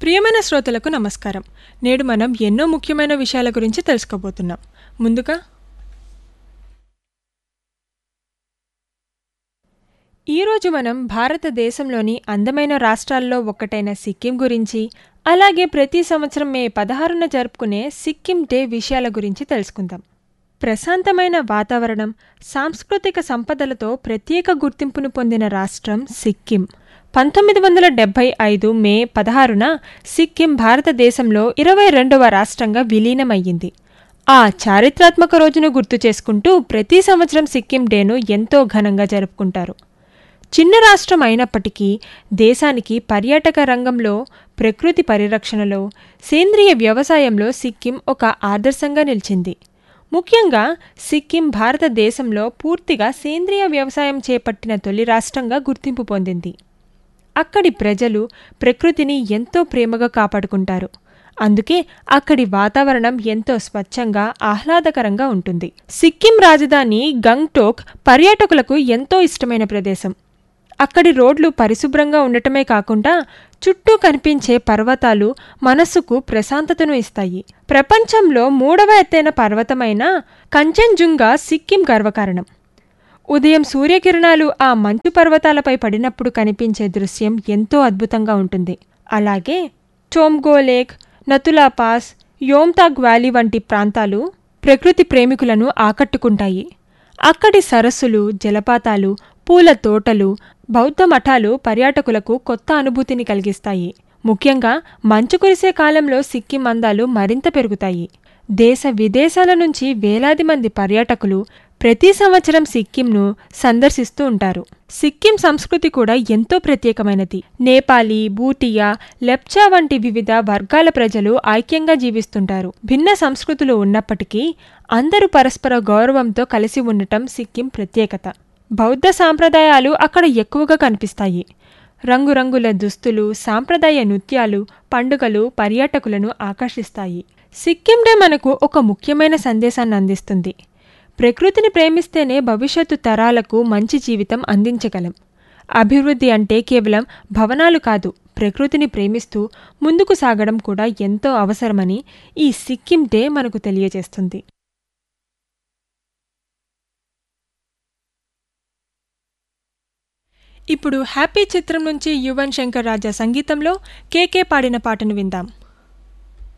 ప్రియమైన శ్రోతలకు నమస్కారం నేడు మనం ఎన్నో ముఖ్యమైన విషయాల గురించి తెలుసుకోబోతున్నాం ముందుగా ఈరోజు మనం భారతదేశంలోని అందమైన రాష్ట్రాల్లో ఒక్కటైన సిక్కిం గురించి అలాగే ప్రతి సంవత్సరం మే పదహారున జరుపుకునే సిక్కిం డే విషయాల గురించి తెలుసుకుందాం ప్రశాంతమైన వాతావరణం సాంస్కృతిక సంపదలతో ప్రత్యేక గుర్తింపును పొందిన రాష్ట్రం సిక్కిం పంతొమ్మిది వందల డెబ్బై ఐదు మే పదహారున సిక్కిం భారతదేశంలో ఇరవై రెండవ రాష్ట్రంగా విలీనమయ్యింది ఆ చారిత్రాత్మక రోజును గుర్తు చేసుకుంటూ ప్రతి సంవత్సరం సిక్కిం డేను ఎంతో ఘనంగా జరుపుకుంటారు చిన్న రాష్ట్రం అయినప్పటికీ దేశానికి పర్యాటక రంగంలో ప్రకృతి పరిరక్షణలో సేంద్రియ వ్యవసాయంలో సిక్కిం ఒక ఆదర్శంగా నిలిచింది ముఖ్యంగా సిక్కిం భారతదేశంలో పూర్తిగా సేంద్రియ వ్యవసాయం చేపట్టిన తొలి రాష్ట్రంగా గుర్తింపు పొందింది అక్కడి ప్రజలు ప్రకృతిని ఎంతో ప్రేమగా కాపాడుకుంటారు అందుకే అక్కడి వాతావరణం ఎంతో స్వచ్ఛంగా ఆహ్లాదకరంగా ఉంటుంది సిక్కిం రాజధాని గంగ్టోక్ పర్యాటకులకు ఎంతో ఇష్టమైన ప్రదేశం అక్కడి రోడ్లు పరిశుభ్రంగా ఉండటమే కాకుండా చుట్టూ కనిపించే పర్వతాలు మనస్సుకు ప్రశాంతతను ఇస్తాయి ప్రపంచంలో మూడవ ఎత్తైన పర్వతమైన కంచెన్జుంగా సిక్కిం గర్వకారణం ఉదయం సూర్యకిరణాలు ఆ మంచు పర్వతాలపై పడినప్పుడు కనిపించే దృశ్యం ఎంతో అద్భుతంగా ఉంటుంది అలాగే Tsomgo lake Nathula pass Yumthang valley వంటి ప్రాంతాలు ప్రకృతి ప్రేమికులను ఆకట్టుకుంటాయి అక్కడి సరస్సులు జలపాతాలు పూల తోటలు బౌద్ధ మఠాలు పర్యాటకులకు కొత్త అనుభూతిని కలిగిస్తాయి ముఖ్యంగా మంచు కురిసే కాలంలో సిక్కిం అందాలు మరింత పెరుగుతాయి దేశ విదేశాల నుంచి వేలాది మంది పర్యాటకులు ప్రతి సంవత్సరం సిక్కింను సందర్శిస్తూ ఉంటారు సిక్కిం సంస్కృతి కూడా ఎంతో ప్రత్యేకమైనది నేపాలీ బూటియా లెప్చా వంటి వివిధ వర్గాల ప్రజలు ఐక్యంగా జీవిస్తుంటారు భిన్న సంస్కృతులు ఉన్నప్పటికీ అందరూ పరస్పర గౌరవంతో కలిసి ఉండటం సిక్కిం ప్రత్యేకత బౌద్ధ సాంప్రదాయాలు అక్కడ ఎక్కువగా కనిపిస్తాయి రంగురంగుల దుస్తులు సాంప్రదాయ నృత్యాలు పండుగలు పర్యాటకులను ఆకర్షిస్తాయి సిక్కిం డే మనకు ఒక ముఖ్యమైన సందేశాన్ని అందిస్తుంది ప్రకృతిని ప్రేమిస్తేనే భవిష్యత్తు తరాలకు మంచి జీవితం అందించగలం అభివృద్ధి అంటే కేవలం భవనాలు కాదు ప్రకృతిని ప్రేమిస్తూ ముందుకు సాగడం కూడా ఎంతో అవసరమని ఈ సిక్కిం డే మనకు తెలియజేస్తుంది ఇప్పుడు హ్యాపీ చిత్రం నుంచి యువన్ శంకర్ రాజా సంగీతంలో కేకే పాడిన పాటను విందాం